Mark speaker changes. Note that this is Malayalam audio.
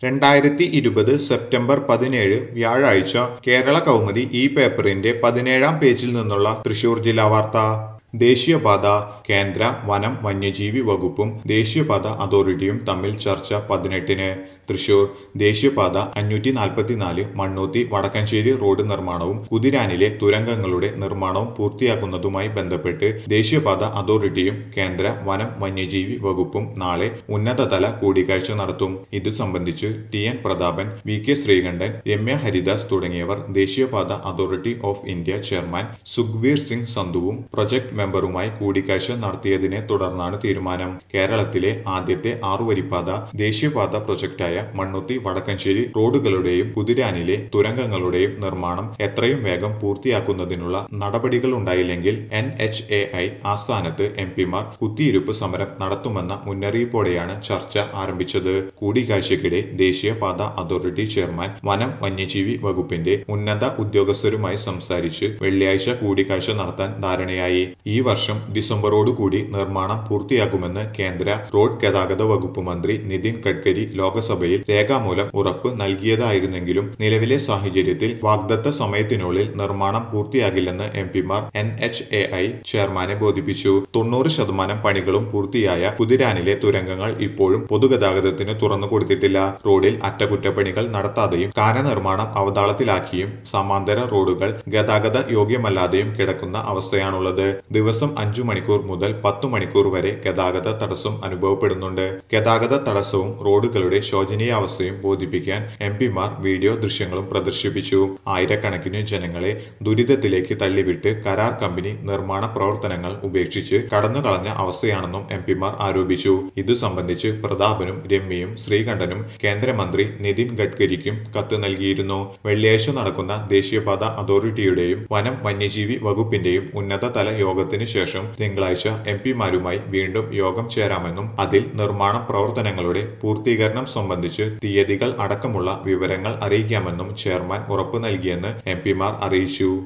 Speaker 1: രണ്ടായിരത്തി ഇരുപത് സെപ്റ്റംബർ പതിനേഴ് വ്യാഴാഴ്ച കേരള കൗമുദി ഈ പേപ്പറിന്റെ പതിനേഴാം പേജിൽ നിന്നുള്ള തൃശൂർ ജില്ലാ വാർത്ത ദേശീയപാത കേന്ദ്ര വനം വന്യജീവി വകുപ്പും ദേശീയപാത അതോറിറ്റിയും തമ്മിൽ ചർച്ച പതിനെട്ടിന് തൃശൂർ ദേശീയപാത അഞ്ഞൂറ്റി നാൽപ്പത്തിനാല് മണ്ണൂത്തി വടക്കഞ്ചേരി റോഡ് നിർമ്മാണവും കുതിരാനിലെ തുരങ്കങ്ങളുടെ നിർമ്മാണവും പൂർത്തിയാക്കുന്നതുമായി ബന്ധപ്പെട്ട് ദേശീയപാത അതോറിറ്റിയും കേന്ദ്ര വനം വന്യജീവി വകുപ്പും നാളെ ഉന്നതതല കൂടിക്കാഴ്ച നടത്തും ഇതു സംബന്ധിച്ച് T N Prathapan V K Sreekandan Ramya Haridas തുടങ്ങിയവർ ദേശീയപാത authority of India chairman Sukhvir Singh സന്ധുവും പ്രൊജക്ട് മെമ്പറുമായി കൂടിക്കാഴ്ച നടത്തിയതിനെ തുടർന്നാണ് തീരുമാനം കേരളത്തിലെ ആദ്യത്തെ ആറുവരിപ്പാത ദേശീയപാത പ്രൊജക്ടായ മണ്ണുത്തി വടക്കഞ്ചേരി റോഡുകളുടെയും കുതിരാനിലെ തുരങ്കങ്ങളുടെയും നിർമ്മാണം എത്രയും വേഗം പൂർത്തിയാക്കുന്നതിനുള്ള നടപടികൾ ഉണ്ടായില്ലെങ്കിൽ എൻ എച്ച് എ ഐ ആസ്ഥാനത്ത് എം പിമാർ കുത്തിയിരുപ്പ് സമരം നടത്തുമെന്ന മുന്നറിയിപ്പോടെയാണ് ചർച്ച ആരംഭിച്ചത് കൂടിക്കാഴ്ചയ്ക്കിടെ ദേശീയപാത അതോറിറ്റി ചെയർമാൻ വനം വന്യജീവി വകുപ്പിന്റെ ഉന്നത ഉദ്യോഗസ്ഥരുമായി സംസാരിച്ച് വെള്ളിയാഴ്ച കൂടിക്കാഴ്ച നടത്താൻ ധാരണയായി ഈ വർഷം ഡിസംബറോടുകൂടി നിർമ്മാണം പൂർത്തിയാക്കുമെന്ന് കേന്ദ്ര റോഡ് ഗതാഗത വകുപ്പ് മന്ത്രി നിതിൻ ഗഡ്കരി ലോക്സഭയിൽ രേഖാമൂലം ഉറപ്പ് നൽകിയതായിരുന്നെങ്കിലും നിലവിലെ സാഹചര്യത്തിൽ വാഗ്ദത്ത സമയത്തിനുള്ളിൽ നിർമ്മാണം പൂർത്തിയാകില്ലെന്ന് എം പിമാർ എൻ എച്ച് എ ഐ ചെയർമാനെ ബോധിപ്പിച്ചു തൊണ്ണൂറ് ശതമാനം പണികളും പൂർത്തിയായ കുതിരാനിലെ തുരങ്കങ്ങൾ ഇപ്പോഴും പൊതുഗതാഗതത്തിന് തുറന്നു കൊടുത്തിട്ടില്ല റോഡിൽ അറ്റകുറ്റപ്പണികൾ നടത്താതെയും കാനനിർമ്മാണം അവതാളത്തിലാക്കിയും സമാന്തര റോഡുകൾ ഗതാഗത യോഗ്യമല്ലാതെയും കിടക്കുന്ന അവസ്ഥയാണുള്ളത് ദിവസം അഞ്ചു മണിക്കൂർ മുതൽ പത്തു മണിക്കൂർ വരെ ഗതാഗത തടസ്സം അനുഭവപ്പെടുന്നുണ്ട് ഗതാഗത തടസ്സവും റോഡുകളുടെ ശോചനീയാവസ്ഥയും ബോധിപ്പിക്കാൻ എം പിമാർ വീഡിയോ ദൃശ്യങ്ങളും പ്രദർശിപ്പിച്ചു ആയിരക്കണക്കിന് ജനങ്ങളെ ദുരിതത്തിലേക്ക് തള്ളിവിട്ട് കരാർ കമ്പനി നിർമ്മാണ പ്രവർത്തനങ്ങൾ ഉപേക്ഷിച്ച് കടന്നുകളഞ്ഞ അവസ്ഥയാണെന്നും എം പിമാർ ആരോപിച്ചു ഇതു സംബന്ധിച്ച് പ്രതാപനും രമ്യയും ശ്രീകണ്ഠനും കേന്ദ്രമന്ത്രി നിതിൻ ഗഡ്കരിക്കും കത്ത് നൽകിയിരുന്നു വെള്ളിയാഴ്ച നടക്കുന്ന ദേശീയപാത അതോറിറ്റിയുടെയും വനം വന്യജീവി വകുപ്പിന്റെയും ഉന്നതതല യോഗത്തിന് ശേഷം തിങ്കളാഴ്ച എം പിമാരുമായി വീണ്ടും യോഗം ചേരാമെന്നും അതിൽ നിർമ്മാണ പ്രവർത്തനങ്ങളുടെ പൂർത്തീകരണം സംബന്ധിച്ച് തീയതികൾ അടക്കമുള്ള വിവരങ്ങൾ അറിയിക്കാമെന്നും ചെയർമാൻ ഉറപ്പു നൽകിയെന്ന് എം പിമാർ അറിയിച്ചു